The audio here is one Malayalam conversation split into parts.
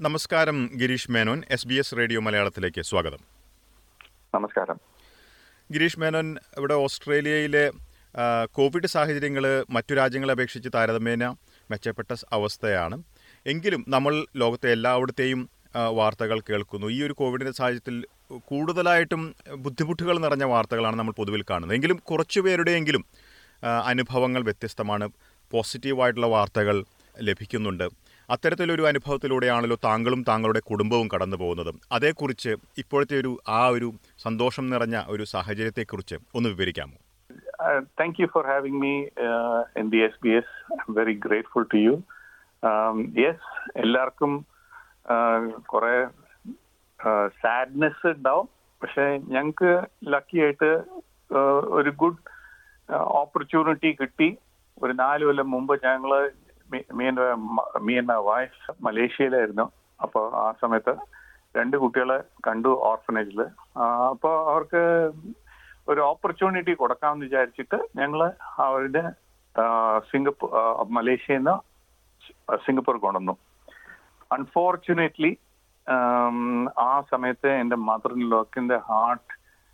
നമസ്കാരം Girish Menon S B S radio മലയാളത്തിലേക്ക് സ്വാഗതം നമസ്കാരം ഗിരീഷ് മേനോൻ ഇവിടെ ഓസ്ട്രേലിയയിലെ ആ, കോവിഡ് സാഹചര്യങ്ങൾ മറ്റു രാജ്യങ്ങളെ അപേക്ഷിച്ച് താരതമ്യേന മെച്ചപ്പെട്ട സ് അവസ്ഥയാണ് എങ്കിലും നമ്മൾ ലോകത്തെ എല്ലായിടത്തെയും ആ, വാർത്തകൾ കേൾക്കുന്നു ഈ ഒരു കോവിഡിൻ്റെ സാഹചര്യത്തിൽ കൂടുതലായിട്ടും ബുദ്ധിമുട്ടുകൾ നിറഞ്ഞ വാർത്തകളാണ് നമ്മൾ പൊതുവിൽ കാണുന്നത് എങ്കിലും കുറച്ചു പേരുടെയെങ്കിലും ആ, അനുഭവങ്ങൾ വ്യത്യസ്തമാണ് പോസിറ്റീവായിട്ടുള്ള വാർത്തകൾ ലഭിക്കുന്നുണ്ട് അത്തരത്തിലൊരു അനുഭവത്തിലൂടെയാണല്ലോ താങ്കളും താങ്കളുടെ കുടുംബവും കടന്നു പോകുന്നത് അതേക്കുറിച്ച് ഇപ്പോഴത്തെ ഒരു ആ ഒരു സന്തോഷം നിറഞ്ഞ ഒരു സാഹചര്യത്തെക്കുറിച്ച് ഒന്ന് വിവരിക്കാമോ thank you for having me in the S B S I am very grateful to you yes എല്ലാവർക്കും കുറെ സാഡ്നെസ് ഉണ്ടാവും പക്ഷെ ഞങ്ങൾക്ക് ലക്കി ആയിട്ട് uh, ഒരു ഗുഡ് ഓപ്പർച്യൂണിറ്റി കിട്ടി ഒരു നാല് കൊല്ലം മുമ്പ് ഞങ്ങള് മീ ആൻഡ് മൈ വൈഫ് മലേഷ്യയിലായിരുന്നു അപ്പോൾ ആ സമയത്ത് രണ്ട് കുട്ടികളെ കണ്ടു ഓർഫനേജിൽ അപ്പോൾ അവർക്ക് ഒരു ഓപ്പർച്യൂണിറ്റി കൊടുക്കാമെന്ന് വിചാരിച്ചിട്ട് ഞങ്ങൾ അവരുടെ സിംഗപ്പൂർ മലേഷ്യയിൽ നിന്ന് സിംഗപ്പൂർ കൊണ്ടുവന്നു അൺഫോർച്ചുനേറ്റ്ലി ആ സമയത്ത് എൻ്റെ മദർ ഇൻ ലോക്കിന്റെ ഹാർട്ട്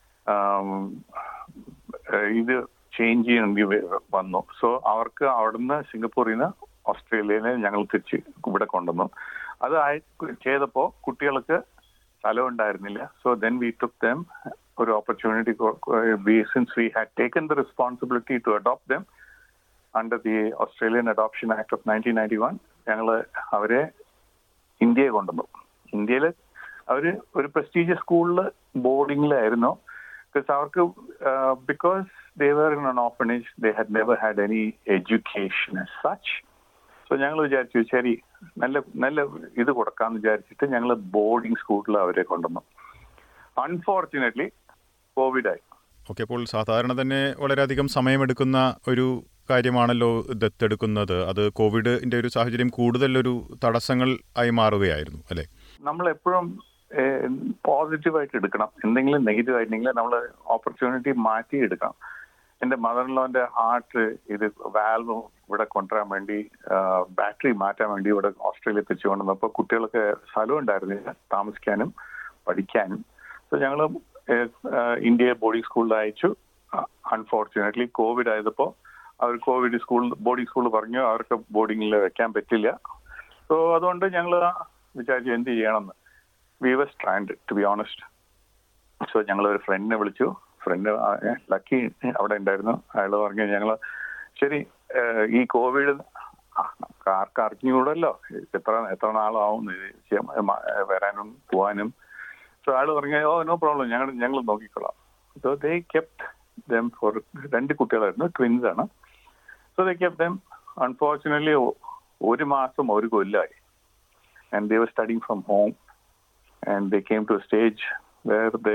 ഇത് ചേഞ്ച് ചെയ്യേണ്ടി വ- വന്നു സോ അവർക്ക് അവിടുന്ന് സിംഗപ്പൂരിൽ നിന്ന് ഓസ്ട്രേലിയയിൽ ഞങ്ങൾ തിരിച്ച് ഇവിടെ കൊണ്ടുവന്നു അത് ആയി ചെയ്തപ്പോൾ കുട്ടികൾക്ക് സ്ഥലം ഉണ്ടായിരുന്നില്ല so then we took them ഒരു opportunity we since we had taken the responsibility to adopt them under the Australian adoption act of nineteen ninety one ഞങ്ങൾ അവരെ ഇന്ത്യയെ കൊണ്ടുവന്നു ഇന്ത്യയിൽ അവര് ഒരു പ്രസ്റ്റീജിയസ് സ്കൂളിൽ ബോർഡിങ്ങിലായിരുന്നു ബിക്കോസ് അവർക്ക് because they were in an orphanage they had never had any education as such so ഞങ്ങൾ വിചാരിച്ചു ശരി നല്ല നല്ല ഇത് കൊടുക്കാന്ന് വിചാരിച്ചിട്ട് ഞങ്ങൾ ബോർഡിംഗ് സ്കൂളിൽ അവരെ കൊണ്ടുവന്നു അൺഫോർച്ചുനേറ്റ്ലി കോവിഡായി ഓക്കെ അപ്പോൾ സാധാരണ തന്നെ വളരെയധികം സമയമെടുക്കുന്ന ഒരു കാര്യമാണല്ലോ ദത്തെടുക്കുന്നത് അത് കോവിഡിന്റെ ഒരു സാഹചര്യം കൂടുതലൊരു തടസ്സങ്ങൾ ആയി മാറുകയായിരുന്നു അല്ലേ നമ്മൾ എപ്പോഴും പോസിറ്റീവായിട്ട് എടുക്കണം എന്തെങ്കിലും നെഗറ്റീവ് ആയിട്ടുണ്ടെങ്കിൽ നമ്മൾ ഓപ്പർച്യൂണിറ്റി മാറ്റി എടുക്കണം എന്റെ മദറിലോന്റെ ഹാർട്ട് ഇത് വാൽവ് ഇവിടെ കൊണ്ടുവരാൻ വേണ്ടി ബാറ്ററി മാറ്റാൻ വേണ്ടി ഇവിടെ ഓസ്ട്രേലിയ തിരിച്ചു കൊണ്ടുവന്നപ്പോൾ കുട്ടികൾക്ക് സ്ഥലം ഉണ്ടായിരുന്നില്ല താമസിക്കാനും പഠിക്കാനും സോ ഞങ്ങൾ ഇന്ത്യയെ ബോർഡിംഗ് സ്കൂളിൽ അയച്ചു അൺഫോർച്ചുനേറ്റ്ലി കോവിഡ് ആയപ്പോൾ അവർ കോവിഡ് സ്കൂൾ ബോർഡിംഗ് സ്കൂൾ പറഞ്ഞു അവർക്ക് ബോർഡിംഗിൽ വെക്കാൻ പറ്റില്ല സോ അതുകൊണ്ട് ഞങ്ങൾ വിചാരിച്ചു എന്ത് ചെയ്യണമെന്ന് we were stand to be honest so ഞങ്ങൾ ഒരു ഫ്രണ്ടിനെ വിളിച്ചു ഫ്രണ്ട് ലക്കി അവിടെ ഉണ്ടായിരുന്നു അയാൾ പറഞ്ഞു ഞങ്ങൾ ശരി ഏഹ്, ഈ കോവിഡ് ആർക്ക് അറിഞ്ഞുകൂടല്ലോ എത്ര എത്ര നാളാവും ഇത് ചെയ്യാൻ- മ- വരാനും പോവാനും സോ അയാൾ പറഞ്ഞു ഓ നോ പ്രോബ്ലം ഞങ്ങൾ ഞങ്ങൾ നോക്കിക്കൊള്ളാം so they kept them for രണ്ട് കുട്ടികളായിരുന്നു ട്വിൻസ് ആണ് so they kept them unfortunately ഒരു മാസം ഒരു കൊല്ലമായി and they were studying from home and they came to a stage where the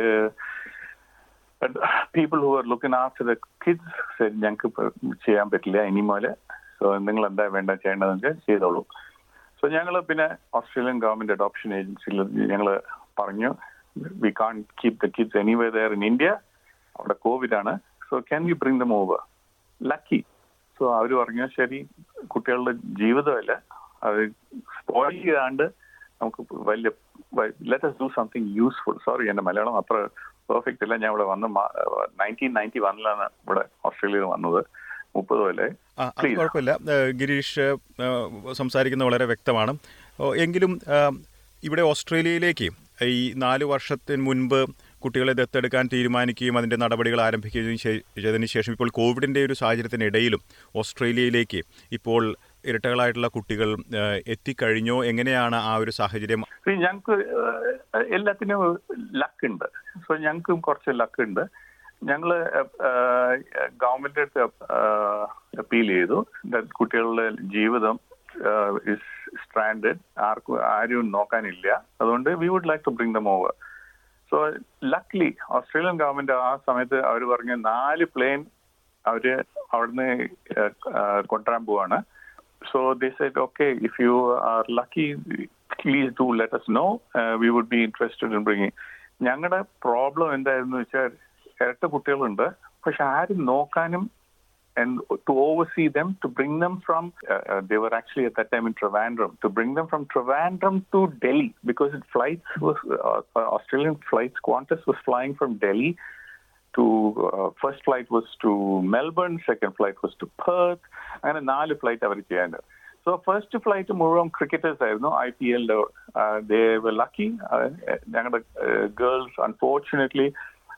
but people who were looking after the kids said ഞങ്ങൾക്ക് ഇപ്പൊ ചെയ്യാൻ പറ്റില്ല ഇനി മുതല് സോ നിങ്ങൾ എന്താ വേണ്ട ചെയ്യേണ്ടതെന്ന് വെച്ചാൽ ചെയ്തോളൂ സോ ഞങ്ങൾ പിന്നെ ഓസ്ട്രേലിയൻ ഗവൺമെന്റ് അഡോപ്ഷൻ ഏജൻസിയിൽ ഞങ്ങൾ പറഞ്ഞു we can't keep the kids anyway they're in India അവിടെ കോവിഡ് ആണ് so can you bring them over lucky so അവർ പറഞ്ഞു ശരി കുട്ടികളുടെ ജീവിതമല്ല അത് സ്പോയിൽ ചെയ്യാണ്ട് നമുക്ക് വലിയ let do something useful sorry എന്റെ മലയാളം അത്ര പെർഫെക്റ്റ് അല്ല ഞാൻ ഇവിടെ വന്ന് നയൻറ്റീൻ നയൻറ്റി വണ്ണിലാണ് ഇവിടെ ഓസ്ട്രേലിയയിൽ വന്നത് മുപ്പത് കൊല്ലേ ആ, അത് കുഴപ്പമില്ല ഏഹ് ഗിരീഷ് ഏഹ് സംസാരിക്കുന്നത് വളരെ വ്യക്തമാണ് ഓ, എങ്കിലും ഏഹ് ഇവിടെ ഓസ്ട്രേലിയയിലേക്ക് ഈ നാല് വർഷത്തിന് മുൻപ് കുട്ടികളെ ദത്തെടുക്കാൻ തീരുമാനിക്കുകയും അതിൻ്റെ നടപടികൾ ആരംഭിക്കുകയും ചെയ്- ചെയ്തതിന് ശേഷം ഇപ്പോൾ കോവിഡിൻ്റെ ഒരു സാഹചര്യത്തിനിടയിലും ഓസ്ട്രേലിയയിലേക്ക് ഇപ്പോൾ ഇരട്ടകളായിട്ടുള്ള കുട്ടികൾ ഏഹ് എത്തിക്കഴിഞ്ഞോ എങ്ങനെയാണ് ആ ഒരു സാഹചര്യം ഞങ്ങൾക്ക് എല്ലാത്തിനും ലക്ക് ഉണ്ട് സോ ഞങ്ങൾക്കും കുറച്ച് ലക്ക് ഉണ്ട് ഞങ്ങൾ ഗവൺമെന്റ് അടുത്ത് അപ്പീൽ ചെയ്തു that കുട്ടികളുടെ ജീവിതം ഇസ് സ്ട്രാൻഡഡ് ആർക്കും ആരും നോക്കാനില്ല അതുകൊണ്ട് we would like to bring them over so luckily Australian government ആ സമയത്ത് അവർ പറഞ്ഞു നാല് പ്ലെയിൻ അവര് അവിടുന്ന് കൊണ്ടുവരാൻ പോവാണ് so they said okay if you are lucky please do let us know we would be interested in bringing ഞങ്ങളുടെ പ്രോബ്ലം എന്തായിരുന്നു വെച്ചാൽ ഇരട്ട കുട്ടികളുണ്ട് പക്ഷെ ആരും നോക്കാനും and to oversee them, to bring them from, uh, uh, they were actually at that time in Trivandrum, to bring them from Trivandrum to Delhi because it flights was, uh, Australian flights, Qantas was flying from Delhi to, uh, first flight was to Melbourne, second flight was to Perth, അങ്ങനെ നാല് ഫ്ലൈറ്റ് അവർ ചെയ്യാനുണ്ട് സോ ഫസ്റ്റ് ഫ്ലൈറ്റ് മുഴുവൻ ക്രിക്കറ്റേഴ്സ് ആയിരുന്നു ഐ പി എല്ലിന്റെ ദേ ലക്കി ഞങ്ങളുടെ ഗേൾസ് അൺഫോർച്ചുനേറ്റ്ലി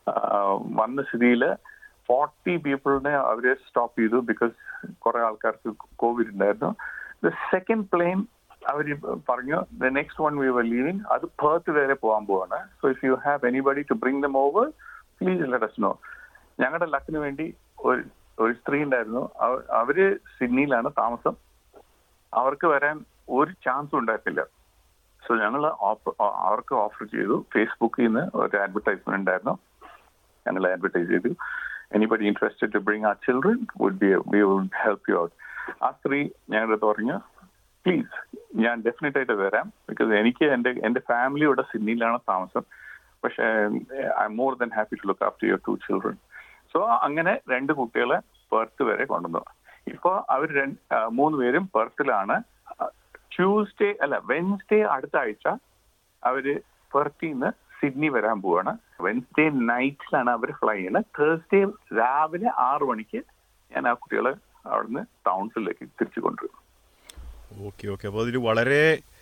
വന്ന സ്ഥിതിയിൽ ഫോർട്ടി പീപ്പിളിനെ അവരെ സ്റ്റോപ്പ് ചെയ്തു ബിക്കോസ് കുറെ ആൾക്കാർക്ക് കോവിഡ് ഉണ്ടായിരുന്നു ദ സെക്കൻഡ് പ്ലെയിൻ അവർ പറഞ്ഞു the next one we were leaving അത് പേർത്ത് വരെ പോകാൻ പോവാണ് so if you have anybody to bring them over please let us know ഞങ്ങളുടെ ലക്കിന് വേണ്ടി ഒരു ഒരു സ്ത്രീ ഉണ്ടായിരുന്നു അവ- അവര് സിഡ്നിയിലാണ് താമസം അവർക്ക് വരാൻ ഒരു ചാൻസും ഉണ്ടായിരുന്നില്ല സോ ഞങ്ങൾ അവർക്ക് ഓഫർ ചെയ്തു ഫേസ്ബുക്കിൽ നിന്ന് ഒരു അഡ്വർടൈസ്മെന്റ് ഉണ്ടായിരുന്നു ഞങ്ങൾ അഡ്വർടൈസ് ചെയ്തു എനിബഡി ഇൻട്രസ്റ്റഡ് ടു ബ്രിങ് ആ children would be we would help you out ആ സ്ത്രീ ഞങ്ങളുടെ അടുത്ത് പറഞ്ഞു പ്ലീസ് ഞാൻ ഡെഫിനറ്റ് ആയിട്ട് വരാം ബിക്കോസ് എനിക്ക് എൻ്റെ എൻ്റെ ഫാമിലി ഇവിടെ സിഡ്നിയിലാണ് താമസം പക്ഷേ I am more than happy to look after your two children so അങ്ങനെ രണ്ട് കുട്ടികളെ പെർത്ത് വരെ കൊണ്ടുവന്നു ഇപ്പൊ അവർ മൂന്ന് പേരും പെർത്തിലാണ് ട്യൂസ്ഡേ അല്ല വെൻസ്ഡേ അടുത്ത ആഴ്ച അവര് പെർത്തിൽ നിന്ന് സിഡ്നി വരാൻ പോവാണ് വെൻസ്ഡേ നൈറ്റിലാണ് അവർ ഫ്ലൈ ചെയ്യുന്നത് തേഴ്സ്ഡേ രാവിലെ ആറു മണിക്ക് ഞാൻ ആ കുട്ടികളെ അവിടുന്ന് ടൗൺസിലേക്ക് തിരിച്ചു കൊണ്ടുവരും ഓക്കെ ഓക്കെ അപ്പോൾ അതിൽ വളരെ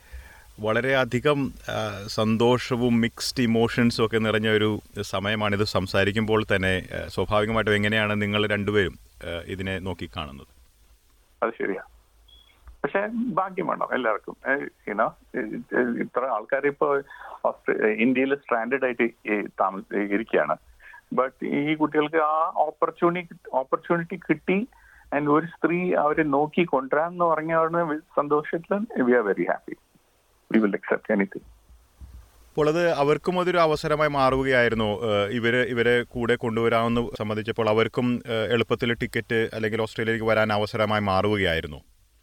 വളരെ അധികം ആ, സന്തോഷവും മിക്സ്ഡ് ഇമോഷൻസും ഒക്കെ നിറഞ്ഞ ഒരു സമയമാണിത് സംസാരിക്കുമ്പോൾ തന്നെ ആ, സ്വാഭാവികമായിട്ടും എങ്ങനെയാണ് നിങ്ങൾ രണ്ടുപേരും ആ, ഇതിനെ നോക്കിക്കാണുന്നത് അത് ശരിയാ പക്ഷെ ഭാഗ്യം വേണം എല്ലാവർക്കും യുനോ ഇത്ര ആൾക്കാർ ഇപ്പോ ഇന്ത്യയിൽ സ്റ്റാൻഡേർഡ് ആയിട്ട് ഈ താമസ ഇരിക്കുകയാണ് ബട്ട് ഈ കുട്ടികൾക്ക് ആ ഓപ്പർച്യൂണിറ്റി ഓപ്പർച്യൂണിറ്റി കിട്ടി ആൻഡ് ഒരു സ്ത്രീ അവരെ നോക്കി കൊണ്ടുവരാന്ന് പറഞ്ഞ സന്തോഷത്തിൽ we are very happy we will accept anything അപ്പോൾ അത് അവർക്കും അതൊരു അവസരമായി മാറുകയായിരുന്നു ഏഹ് ഇവര് ഇവരെ കൂടെ കൊണ്ടുവരാമെന്ന് സംബന്ധിച്ചപ്പോൾ അവർക്കും ഏഹ് എളുപ്പത്തിൽ ടിക്കറ്റ് അല്ലെങ്കിൽ ഓസ്ട്രേലിയയിലേക്ക് വരാൻ അവസരമായി മാറുകയായിരുന്നു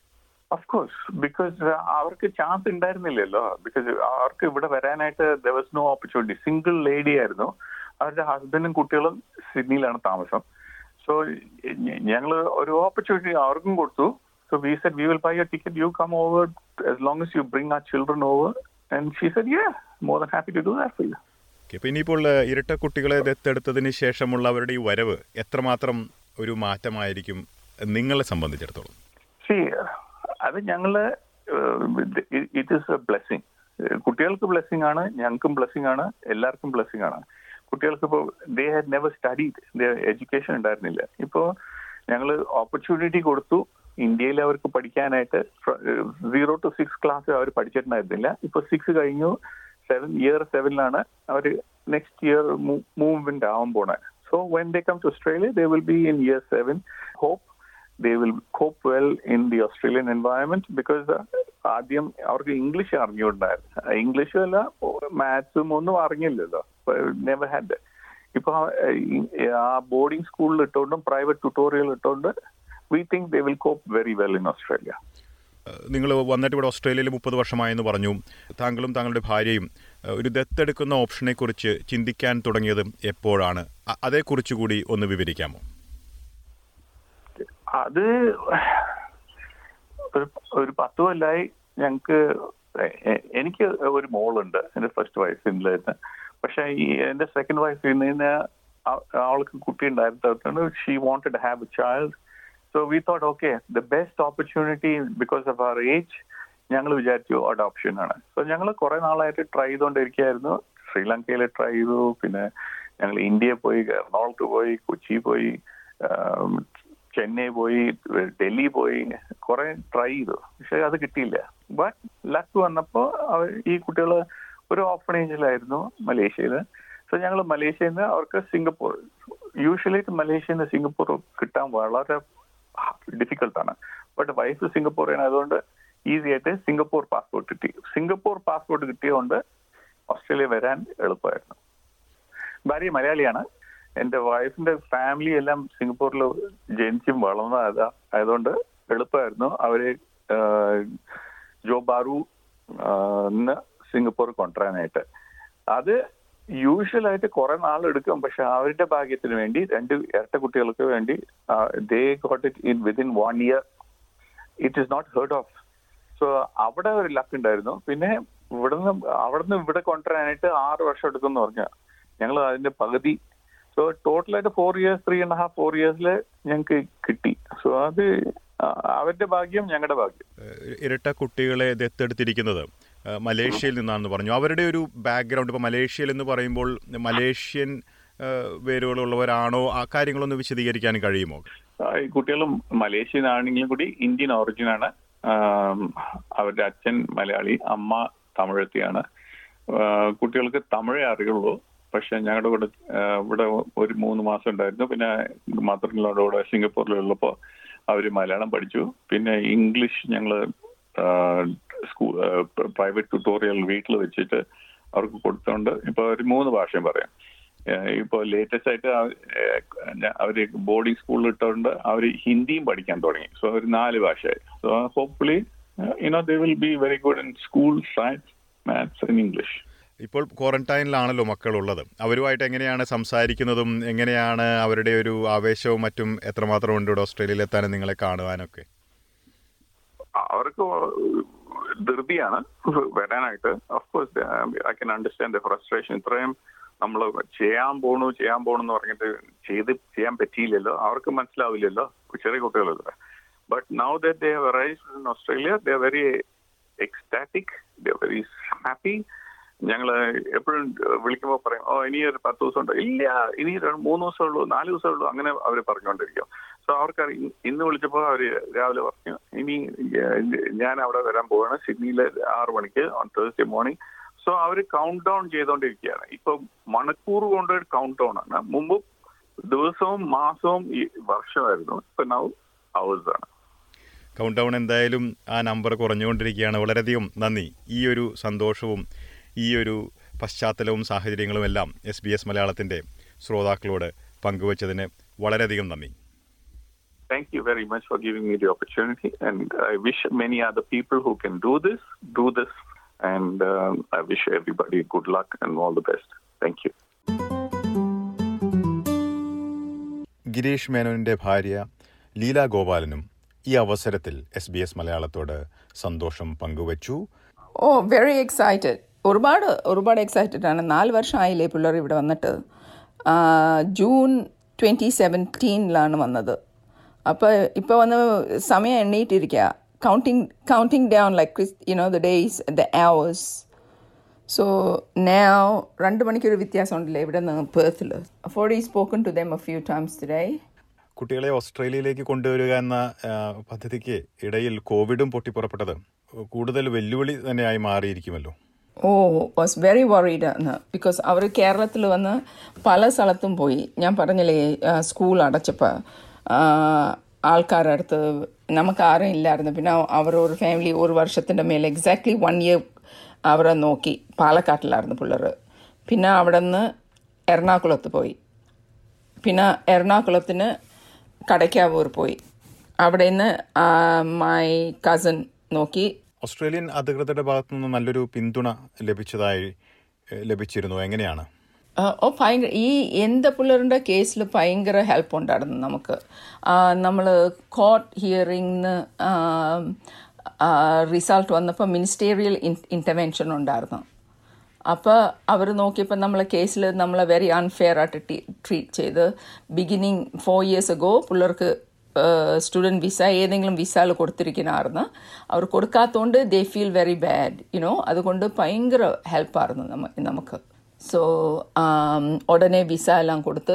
ഓഫ് കോഴ്സ് ബിക്കോസ് അവർക്ക് ചാൻസ് ഉണ്ടായിരുന്നില്ലല്ലോ ബിക്കോസ് അവർക്ക് ഇവിടെ വരാനായിട്ട് there was no opportunity single lady ആയിരുന്നു അവരുടെ ഹസ്ബൻഡും കുട്ടികളും സിഡ്നിയിലാണ് താമസം സോ ഞങ്ങൾ ഒരു ഓപ്പർച്യൂണിറ്റി അവർക്കും കൊടുത്തു so we said we will buy a ticket you come over as long as you bring ആ children over and she said yeah more than happy to do that for you okay അപ്പോൾ ഇനിയിപ്പോൾ ഏഹ് ഇരട്ട കുട്ടികളെ ദത്തെടുത്തതിന് ശേഷമുള്ളവരുടെ ഈ വരവ് എത്രമാത്രം ഒരു മാറ്റമായിരിക്കും നിങ്ങളെ സംബന്ധിച്ചിടത്തോളം സി അത് ഞങ്ങള് ഇറ്റ് ഈസ് എ ബ്ലെസ്സിങ് കുട്ടികൾക്ക് ബ്ലെസ്സിങ് ആണ് ഞങ്ങൾക്കും ബ്ലെസ്സിങ് ആണ് എല്ലാവർക്കും ബ്ലെസ്സിങ് ആണ് കുട്ടികൾക്ക് ഇപ്പോൾ they had never studied education ഉണ്ടായിരുന്നില്ല ഇപ്പോൾ ഞങ്ങൾ ഓപ്പർച്യൂണിറ്റി കൊടുത്തു ഇന്ത്യയിൽ അവർക്ക് പഠിക്കാനായിട്ട് സീറോ ടു സിക്സ് ക്ലാസ് അവർ പഠിച്ചിട്ടുണ്ടായിരുന്നില്ല ഇപ്പൊ സിക്സ് കഴിഞ്ഞു സെവൻ ഇയർ സെവനിലാണ് അവർ നെക്സ്റ്റ് ഇയർ മൂവ്മെന്റ് ആവാൻ പോണേ so when they come to Australia they will be in year seven hope they will cope well in the Australian environment because uh, ആദ്യം അവർക്ക് ഇംഗ്ലീഷ് അറിഞ്ഞുകൊണ്ടായിരുന്നു ഇംഗ്ലീഷും അല്ല മാത്സും ഒന്നും അറിഞ്ഞില്ലല്ലോ നെവർ ഹാഡ് ഇപ്പൊ ആ ബോർഡിംഗ് സ്കൂളിൽ ഇട്ടുകൊണ്ടും പ്രൈവറ്റ് ട്യൂട്ടോറിയൽ ഇട്ടുകൊണ്ട് we think they will cope very well in Australia നിങ്ങൾ വന്നിട്ട് ഇവിടെ ഓസ്ട്രേലിയയിൽ മുപ്പത് വർഷമായെന്ന് പറഞ്ഞു താങ്കളും താങ്കളുടെ ഭാര്യയും ഏഹ് ഒരു ദത്തെടുക്കുന്ന ഓപ്ഷനെ കുറിച്ച് ചിന്തിക്കാൻ തുടങ്ങിയത് എപ്പോഴാണ് അ- അതേക്കുറിച്ച് കൂടി ഒന്ന് വിവരിക്കാമോ അത് ഒരു ഒരു പത്ത് കൊല്ലായി ഞങ്ങക്ക് എ- എ- എനിക്ക് ഒരു മോളുണ്ട് എന്റെ ഫസ്റ്റ് വയസ്സിലായിരുന്നു പക്ഷെ ഈ എന്റെ സെക്കൻഡ് വയസ്സിൽ നിന്ന് അവൾക്ക് കുട്ടി ഉണ്ടായിരുന്നു she wanted have a child so we thought okay the best opportunity because of our age ഞങ്ങൾ വിചാരിച്ചു അഡോപ്ഷൻ ആണ് സോ ഞങ്ങൾ കുറെ നാളായിട്ട് ട്രൈ ചെയ്തുകൊണ്ടിരിക്കുകയായിരുന്നു ശ്രീലങ്കയിൽ ട്രൈ ചെയ്തു പിന്നെ ഞങ്ങൾ ഇന്ത്യയിൽ പോയി എറണാകുളത്ത് പോയി കൊച്ചി പോയി ആം, ചെന്നൈ പോയി ഡൽഹി പോയി കുറെ ട്രൈ ചെയ്തു പക്ഷെ അത് കിട്ടിയില്ല ബട്ട് ലക്ക് വന്നപ്പോ അവർ ഈ കുട്ടികൾ ഒരു ഓഫണേജിലായിരുന്നു മലേഷ്യയിൽ സോ ഞങ്ങൾ മലേഷ്യയിൽ നിന്ന് അവർക്ക് സിംഗപ്പൂർ യൂഷ്വലി മലേഷ്യയിൽ നിന്ന് സിംഗപ്പൂർ കിട്ടാൻ വളരെ ഡിഫിക്കൽട്ടാണ് ബട്ട് വൈഫ് സിംഗപ്പൂറിയാണ് അതുകൊണ്ട് ഈസി ആയിട്ട് സിംഗപ്പൂർ പാസ്പോർട്ട് കിട്ടി സിംഗപ്പൂർ പാസ്പോർട്ട് കിട്ടിയതുകൊണ്ട് ഓസ്ട്രേലിയ വരാൻ എളുപ്പമായിരുന്നു ഭാര്യ മലയാളിയാണ് എന്റെ വൈഫിന്റെ ഫാമിലി എല്ലാം സിംഗപ്പൂരിൽ ജനിച്ചും വളർന്ന അതാ ആയതുകൊണ്ട് എളുപ്പമായിരുന്നു അവര് ആഹ്, ജോ ബാറു ആഹ്, ന്ന് സിംഗപ്പൂർ കൊണ്ടുവരാനായിട്ട് അത് യൂഷ്വൽ ആയിട്ട് കുറെ നാൾ എടുക്കും പക്ഷെ അവരുടെ ഭാഗ്യത്തിന് വേണ്ടി രണ്ട് ഇരട്ട കുട്ടികൾക്ക് വേണ്ടി they got it in within one year it is not heard of so അവിടെ ഒരു ലക്ക് ഉണ്ടായിരുന്നു പിന്നെ ഇവിടുന്ന് അവിടുന്ന് ഇവിടെ കൊണ്ടുവരാനായിട്ട് ആറ് വർഷം എടുക്കും എന്ന് പറഞ്ഞ ഞങ്ങൾ അതിന്റെ പകുതി സോ ടോട്ടലായിട്ട് four years three and half four ഇയേഴ്സിൽ ഞങ്ങൾക്ക് കിട്ടി സോ അത് അവരുടെ ഭാഗ്യം ഞങ്ങളുടെ ഭാഗ്യം ഇരട്ട കുട്ടികളെ ദത്തെടുത്തിരിക്കുന്നത് മലേഷ്യയിൽ നിന്നാണെന്ന് പറഞ്ഞു അവരുടെ ഒരു ബാക്ക്ഗ്രൗണ്ട് ഇപ്പോൾ മലേഷ്യയിൽ എന്ന് പറയുമ്പോൾ മലേഷ്യൻ വേരുകളുള്ളവരാണോ ആ കാര്യങ്ങളൊന്ന് വിശദീകരിക്കാൻ കഴിയുമോ ഈ കുട്ടികളും മലേഷ്യൻ ആണെങ്കിലും കൂടി ഇന്ത്യൻ ഒറിജിനാണ് അവരുടെ അച്ഛൻ മലയാളി അമ്മ തമിഴത്തിയാണ് കുട്ടികൾക്ക് തമിഴേ അറിയുള്ളൂ പക്ഷെ ഞങ്ങളുടെ കൂടെ ഇവിടെ ഒരു മൂന്ന് മാസം ഉണ്ടായിരുന്നു പിന്നെ മദറിനോട് കൂടെ സിംഗപ്പൂരിലുള്ളപ്പോൾ അവർ മലയാളം പഠിച്ചു പിന്നെ ഇംഗ്ലീഷ് ഞങ്ങൾ സ്കൂൾ പ്രൈവറ്റ് ട്യൂട്ടോറിയൽ വീട്ടിൽ വെച്ചിട്ട് അവർക്ക് കൊടുത്തോണ്ട് ഇപ്പൊ ഒരു മൂന്ന് ഭാഷയും പറയാം ഇപ്പൊ ലേറ്റസ്റ്റ് ആയിട്ട് അവര് ബോർഡിംഗ് സ്കൂളിൽ ഇട്ടുകൊണ്ട് അവർ ഹിന്ദിയും പഠിക്കാൻ തുടങ്ങി സോ ഒരു നാല് ഭാഷയായി so hopefully you know they will be very good in school science maths and English ഇപ്പോൾ ക്വാറന്റൈനിലാണല്ലോ മക്കളുള്ളത് അവരുമായിട്ട് എങ്ങനെയാണ് സംസാരിക്കുന്നതും എങ്ങനെയാണ് അവരുടെ ഒരു ആവേശവും മറ്റും എത്രമാത്രം ഉണ്ട് ഇവിടെ ഓസ്ട്രേലിയയിൽ എത്താനും നിങ്ങളെ കാണുവാനൊക്കെ അവർക്ക് ധൃതിയാണ് വരാനായിട്ട് of course I can understand the frustration ഇത്രയും നമ്മൾ ചെയ്യാൻ പോണു ചെയ്യാൻ പോണു എന്ന് പറഞ്ഞിട്ട് ചെയ്ത് ചെയ്യാൻ പറ്റിയില്ലല്ലോ അവർക്ക് മനസ്സിലാവില്ലല്ലോ ചെറിയ കുട്ടികളല്ലേ but now that they have arrived in Australia they very ecstatic they very happy ഞങ്ങൾ എപ്പോഴും വിളിക്കുമ്പോൾ പറയും ഓ ഇനി ഒരു പത്ത് ദിവസം ഉണ്ട് ഇല്ല ഇനി മൂന്ന് ദിവസമേ ഉള്ളൂ നാല് ദിവസമേ ഉള്ളൂ അങ്ങനെ അവർ പറഞ്ഞുകൊണ്ടിരിക്കും സോ അവർക്ക് ഇന്ന് വിളിച്ചപ്പോൾ അവർ രാവിലെ പറഞ്ഞു ഇനി ഞാൻ അവിടെ വരാൻ പോവാണ് സിഡ്നിയിൽ ആറ് മണിക്ക് ഓൺ തേഴ്സ്ഡേ മോർണിംഗ് സോ അവർ കൗണ്ട് ഡൗൺ ചെയ്തുകൊണ്ടിരിക്കുകയാണ് ഇപ്പൊ മണിക്കൂർ കൊണ്ട് കൗണ്ട് ഡൗൺ ആണ് മുമ്പ് ദിവസവും മാസവും ഈ വർഷമായിരുന്നു ഇപ്പൊ നൗ അവേഴ്സ് ആണ് കൗണ്ട് ഡൗൺ എന്തായാലും ആ നമ്പർ കുറഞ്ഞുകൊണ്ടിരിക്കുകയാണ് വളരെയധികം നന്ദി ഈ ഒരു സന്തോഷവും ഈ ഒരു പശ്ചാത്തലവും സാഹചര്യങ്ങളും എല്ലാം എസ് ബി എസ് മലയാളത്തിൻ്റെ ശ്രോതാക്കളോട് പങ്കുവച്ചതിന് വളരെയധികം നന്ദി Thank you very much for giving me the opportunity, and I wish many other people who can do this do this, and um, I wish everybody good luck and all the best. Thank you. Girish മേനോനിൻ്റെ ഭാര്യ ലീല ഗോപാലനും ഈ അവസരത്തിൽ എസ് ബി എസ് മലയാളത്തോട് സന്തോഷം പങ്കുവച്ചു ഓ വെരി എക്സൈറ്റഡ് ഒരുപാട് ഒരുപാട് എക്സൈറ്റഡ് ആണ് നാല് വർഷമായില്ലേ പിള്ളേർ ഇവിടെ വന്നിട്ട് ജൂൺ ട്വൻറ്റി സെവൻറ്റീനിലാണ് വന്നത് അപ്പോൾ ഇപ്പോൾ വന്ന് സമയം എണ്ണീട്ടിരിക്കുക counting counting down like you know the days the hours so now രണ്ട് മണിക്കൊരു വ്യത്യാസം ഉണ്ടല്ലേ ഇവിടെ നിന്ന് പേർത്തിൽ ഫോർ ഈ spoken to them a few times today കുട്ടികളെ ഓസ്ട്രേലിയയിലേക്ക് കൊണ്ടുവരിക എന്ന പദ്ധതിക്ക് ഇടയിൽ കോവിഡും പൊട്ടിപ്പുറപ്പെട്ടത് കൂടുതൽ വെല്ലുവിളി തന്നെയായി മാറിയിരിക്കുമല്ലോ ഓ വാസ് വെരി വറീഡ് എന്ന് ബിക്കോസ് അവർ കേരളത്തിൽ വന്ന് പല സ്ഥലത്തും പോയി ഞാൻ പറഞ്ഞില്ലേ സ്കൂൾ അടച്ചപ്പോൾ ആൾക്കാരുടെ അടുത്ത് നമുക്ക് ആരും ഇല്ലായിരുന്നു പിന്നെ അവർ ഒരു ഫാമിലി ഒരു വർഷത്തിൻ്റെ മേലെ എക്സാക്ട്ലി വൺ ഇയർ അവരെ നോക്കി പാലക്കാട്ടിലായിരുന്നു പിള്ളേർ പിന്നെ അവിടെ നിന്ന് എറണാകുളത്ത് പോയി പിന്നെ എറണാകുളത്തിന് കടയ്ക്കാവൂർ പോയി അവിടെ നിന്ന് മൈ കസിൻ നോക്കി ഓസ്ട്രേലിയൻ അധികൃതരുടെ ഭാഗത്തു നിന്ന് നല്ലൊരു പിന്തുണ ലഭിച്ചതായി ലഭിച്ചിരുന്നു എങ്ങനെയാണ് ഓ ഭയങ്കര ഈ എന്ത് പിള്ളേരുടെ കേസിൽ ഭയങ്കര ഹെൽപ്പ് ഉണ്ടായിരുന്നു നമുക്ക് നമ്മൾ കോർട്ട് ഹിയറിംഗിന് റിസൾട്ട് വന്നപ്പോൾ മിനിസ്റ്റേറിയൽ ഇൻ്റർവെൻഷൻ ഉണ്ടായിരുന്നു അപ്പോൾ അവർ നോക്കിയപ്പോൾ നമ്മളെ കേസിൽ നമ്മളെ വെരി അൺഫെയർ ആയിട്ട് ട്രീറ്റ് ചെയ്ത് ബിഗിനിങ് ഫോർ ഇയേഴ്സ് അഗോ പിള്ളേർക്ക് സ്റ്റുഡൻറ്റ് വിസ ഏതെങ്കിലും വിസയിൽ കൊടുത്തിരിക്കണമായിരുന്നു അവർ കൊടുക്കാത്തതുകൊണ്ട് they feel very bad you know അതുകൊണ്ട് ഭയങ്കര ഹെൽപ്പായിരുന്നു നമ്മ നമുക്ക് സോ ഉടനെ വിസ എല്ലാം കൊടുത്ത്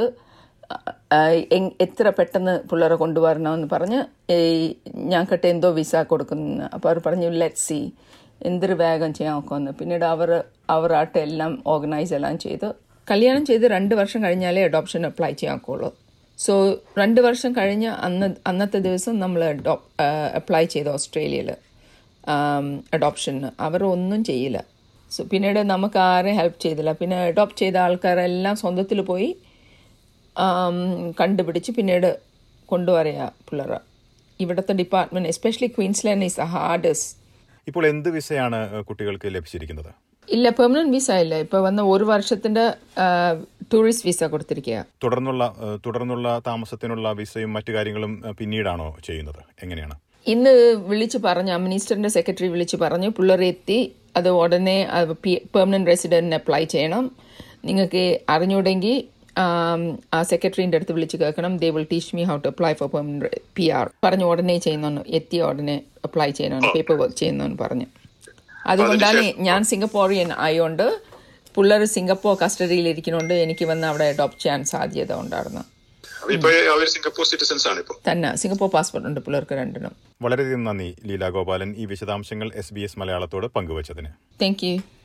എത്ര പെട്ടെന്ന് പിള്ളേരെ കൊണ്ടുവരണമെന്ന് പറഞ്ഞ് ഞങ്ങൾക്കിട്ട് എന്തോ വിസ കൊടുക്കുന്നു അപ്പോൾ അവർ പറഞ്ഞു ലെറ്റ് സി എന്തൊരു വേഗം ചെയ്യാൻ നോക്കുമെന്ന് പിന്നീട് അവർ അവരായിട്ട് എല്ലാം ഓർഗനൈസ് എല്ലാം ചെയ്ത് കല്യാണം ചെയ്ത് രണ്ട് വർഷം കഴിഞ്ഞാലേ അഡോപ്ഷൻ അപ്ലൈ ചെയ്യാൻ ഒക്കുള്ളൂ സോ രണ്ട് വർഷം കഴിഞ്ഞ് അന്ന് അന്നത്തെ ദിവസം നമ്മൾ അപ്ലൈ ചെയ്തു ഓസ്ട്രേലിയയിൽ അഡോപ്ഷന് അവർ ഒന്നും ചെയ്യില്ല സോ പിന്നീട് നമുക്ക് ആരെയും ഹെൽപ്പ് ചെയ്തില്ല പിന്നെ അഡോപ്റ്റ് ചെയ്ത ആൾക്കാരെല്ലാം സ്വന്തത്തിൽ പോയി കണ്ടുപിടിച്ച് പിന്നീട് കൊണ്ടുവരിക പിള്ളേരെ ഇവിടുത്തെ department especially Queensland is the hardest ഇപ്പോൾ എന്ത് വിസയാണ് കുട്ടികൾക്ക് ലഭിച്ചിരിക്കുന്നത് ഇല്ല പെർമനന്റ് വിസ ഇല്ല ഇപ്പൊ വന്ന ഒരു വർഷത്തിന്റെ ടൂറിസ്റ്റ് വിസ കൊടുത്തിരിക്കുക തുടർന്നുള്ള ഏഹ്, തുടർന്നുള്ള താമസത്തിനുള്ള വിസയും മറ്റു കാര്യങ്ങളും ഏഹ്, പിന്നീടാണോ ചെയ്യുന്നത് എങ്ങനെയാണ് ഇന്ന് വിളിച്ചു പറഞ്ഞു മിനിസ്റ്ററിന്റെ സെക്രട്ടറി വിളിച്ചു പറഞ്ഞു പിള്ളേർ എത്തി അത് ഉടനെ പെർമനന്റ് റെസിഡന്റിന് അപ്ലൈ ചെയ്യണം നിങ്ങൾക്ക് അറിഞ്ഞൂടെങ്കിൽ ആം, ആ സെക്രട്ടറിന്റെ അടുത്ത് വിളിച്ച് കേൾക്കണം they will teach me how to apply for permanent P R പറഞ്ഞു ഉടനെ ചെയ്യുന്നു എത്തിയ ഉടനെ അപ്ലൈ ചെയ്യണം പേപ്പർ വർക്ക് ചെയ്യുന്നു പറഞ്ഞു അതുകൊണ്ടാണ് ഞാൻ സിംഗപ്പൂറിയൻ ആയതുകൊണ്ട് പിള്ളേർ സിംഗപ്പൂർ കസ്റ്റഡിയിൽ ഇരിക്കുന്നുണ്ട് എനിക്ക് വന്ന് അവിടെ അഡോപ്റ്റ് ചെയ്യാൻ സാധ്യത ഉണ്ടായിരുന്നു അപ്പൊ ഇപ്പൊ അവർ സിംഗപ്പൂർ സിറ്റിസൺസ് ആണ് ഇപ്പൊ തന്നെ സിംഗപ്പൂർ പാസ്പോർട്ട് ഉണ്ട് പിള്ളേർക്ക് രണ്ടിനും വളരെയധികം നന്ദി ലീല ഗോപാലൻ ഈ വിശദാംശങ്ങൾ എസ് ബി എസ് മലയാളത്തോട് പങ്കുവച്ചതിന് താങ്ക് യു